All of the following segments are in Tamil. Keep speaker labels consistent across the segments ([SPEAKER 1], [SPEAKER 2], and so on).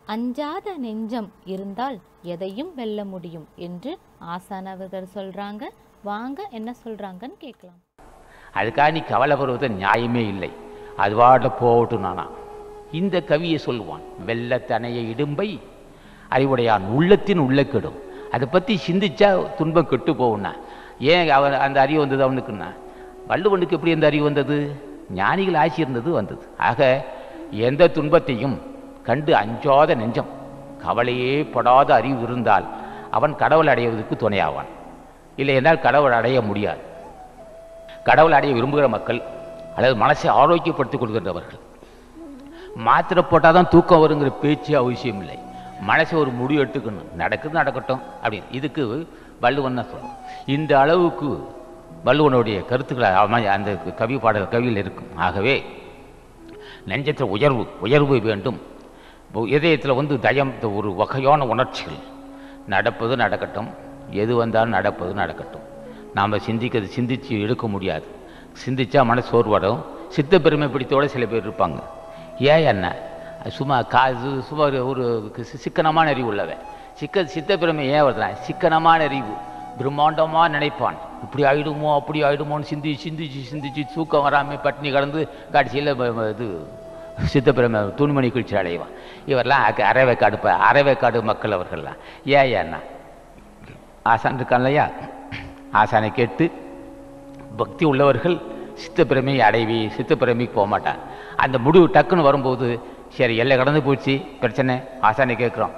[SPEAKER 1] அஞ்சாத நெஞ்சம் இருந்தால் எதையும் வெல்ல முடியும் என்று ஆசான் அவர்கள் சொல்றாங்க வாங்க என்ன சொல்றாங்கன்னு கேட்கலாம்
[SPEAKER 2] அதுக்காக நீ கவலைப்படுவது நியாயமே இல்லை அதுவாட போகட்டும் நானா இந்த கவியை சொல்லுவான் வெள்ளத்தனைய இடும்பை அறிவுடையான் உள்ளத்தின் உள்ள கெடும் அதை பற்றி சிந்திச்சா துன்பம் கெட்டு போகும்னா ஏன் அவன் அந்த அறிவு வந்தது அவனுக்குன்னா வள்ளுவனுக்கு எப்படி அந்த அறிவு வந்தது ஞானிகள் ஆட்சி இருந்தது வந்தது ஆக எந்த துன்பத்தையும் கண்டு அஞ்சாத நெஞ்சம் கவலையே படாத அறிவு இருந்தால் அவன் கடவுள் அடைவதற்கு துணையாவான் இல்லை என்றால் கடவுள் அடைய முடியாது கடவுள் அடைய விரும்புகிற மக்கள் அல்லது மனசை ஆரோக்கியப்படுத்திக் கொள்கின்றவர்கள் மாத்திரை போட்டால் தான் தூக்கம் வருங்கிற பேச்சு அவசியம் இல்லை மனசை ஒரு முடிவு எடுத்துக்கணும் நடக்குது நடக்கட்டும் அப்படின்னு இதுக்கு வள்ளுவன் தான் சொல்லணும் இந்த அளவுக்கு வள்ளுவனுடைய கருத்துக்களை அமை- அந்த கவி பாடல் கவியில் இருக்கும் ஆகவே நெஞ்சத்தில் உயர்வு உயர்வு வேண்டும் இதயத்தில் வந்து தயம் இந்த ஒரு வகையான உணர்ச்சிகள் நடப்பது நடக்கட்டும் எது வந்தாலும் நடப்பது நடக்கட்டும் நாம் சிந்திக்கிறது சிந்திச்சு எடுக்க முடியாது சிந்திச்சா மனசு சோர்வடும் சித்த பெருமை பிடித்தோட சில பேர் இருப்பாங்க ஏன் என்ன சும்மா கா இது சும்மா ஒரு- ஒரு சி- சிக்கனமான அறிவு உள்ளவன் சிக்க சித்த பெருமை ஏன் வருதுனா சிக்கனமான அறிவு பிரம்மாண்டமாக நினைப்பான் இப்படி ஆயிடுமோ அப்படி ஆயிடுமோன்னு சிந்தி சிந்திச்சு சிந்திச்சு தூக்கம் வராமல் பட்டினி கடந்து கடைசியில் இது சித்தப்பிரம துணிமணி குளிச்சு அடைவான் இவரெல்லாம் அக்க- அரைவேக்காடு ப அரைவேக்காடு மக்கள் அவர்கள்லாம் ஏன் ஏன்னா ஆசான் இருக்கான் இல்லையா ஆசானை கேட்டு பக்தி உள்ளவர்கள் சித்தப்பிரமை அடைவி சித்தப்பிரமைக்கு போக மாட்டாங்க அந்த முடிவு டக்குன்னு வரும்போது சரி எல்லை கடந்து போச்சு பிரச்சனை ஆசானை கேட்குறோம்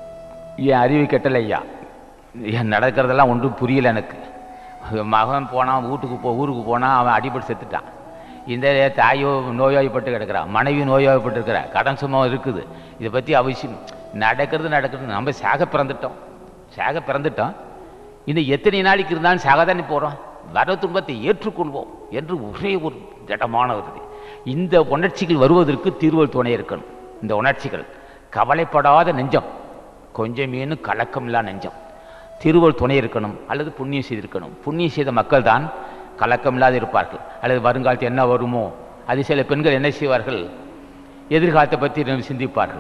[SPEAKER 2] என் அறிவு கெட்டல ஐயா என் நடக்கிறதெல்லாம் ஒன்றும் புரியல எனக்கு மகன் போனான் வீட்டுக்கு போ ஊருக்கு போனான் அவன் அடிபட்டு செத்துட்டான் இந்த தாயோ நோயாய்ப்பட்டு கிடக்கிறான் மனைவி நோயாய்ப்பட்டு இருக்கிறா கடன் சும்மா இருக்குது இதை பற்றி அவசியம் நடக்கிறது நடக்கிறது நம்ம சாக பிறந்துட்டோம் சாக பிறந்துட்டோம் இன்னும் எத்தனை நாளைக்கு இருந்தாலும் சாக தானே போகிறோம் வர துன்பத்தை ஏற்றுக்கொள்வோம் என்று ஒரே ஒரு திடமான வருது இந்த உணர்ச்சிகள் வருவதற்கு தீர்வல் துணை இருக்கணும் இந்த உணர்ச்சிகள் கவலைப்படாத நெஞ்சம் கொஞ்சமேனும் கலக்கமில்லா நெஞ்சம் திருவள் துணை இருக்கணும் அல்லது புண்ணியம் செய்திருக்கணும் புண்ணியம் செய்த மக்கள் தான் கலக்கமில்லாது இருப்பார்கள் அல்லது வருங்காலத்தில் என்ன வருமோ அது சில பெண்கள் என்ன செய்வார்கள் எதிர்காலத்தை பற்றி சிந்திப்பார்கள்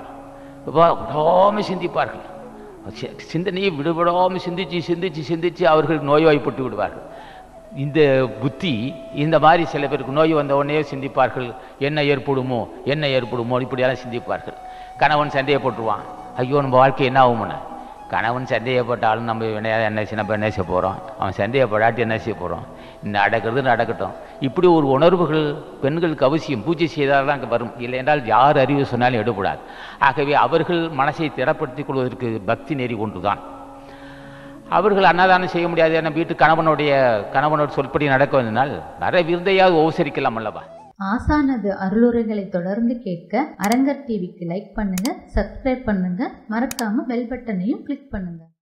[SPEAKER 2] விடாமல் சிந்திப்பார்கள் சி- சிந்தனையை விடுபடாமல் சிந்திச்சு சிந்திச்சு சிந்திச்சு அவர்கள் நோய்வாய்ப்பட்டு விடுவார்கள் இந்த புத்தி இந்த மாதிரி சில பேருக்கு நோய் வந்த உடனே சிந்திப்பார்கள் என்ன ஏற்படுமோ என்ன ஏற்படுமோ இப்படியெல்லாம் சிந்திப்பார்கள் கணவன் சண்டையை போட்டுருவான் ஐயோ நம்ம வாழ்க்கை என்ன ஆகும்னு கணவன் சந்தேகப்பட்டாலும் நம்ம என்ன என்ன செய்ய நம்ம என்ன செய்ய போகிறோம் அவன் சந்தேகப்படாட்டி என்ன செய்ய போகிறோம் நடக்கிறது நடக்கட்டும் இப்படி ஒரு உணர்வுகள் பெண்களுக்கு அவசியம் பூஜை செய்தால் தான் அங்கே வரும் இல்லை என்றால் யார் அறிவு சொன்னாலும் எடுபடாது ஆகவே அவர்கள் மனசை திடப்படுத்திக் கொள்வதற்கு பக்தி நெறி ஒன்றுதான் அவர்கள் அன்னதானம் செய்ய முடியாது என வீட்டு கணவனுடைய கணவனோட சொல்படி நடக்க வந்தனால் நிறைய விருந்தையாவது உபசரிக்கலாம் அல்லவா
[SPEAKER 3] ஆசானது அருளுரைகளை தொடர்ந்து கேட்க அரங்கர் டிவிக்கு லைக் பண்ணுங்க சப்ஸ்கிரைப் பண்ணுங்க மறக்காம பெல் பட்டனையும் கிளிக் பண்ணுங்க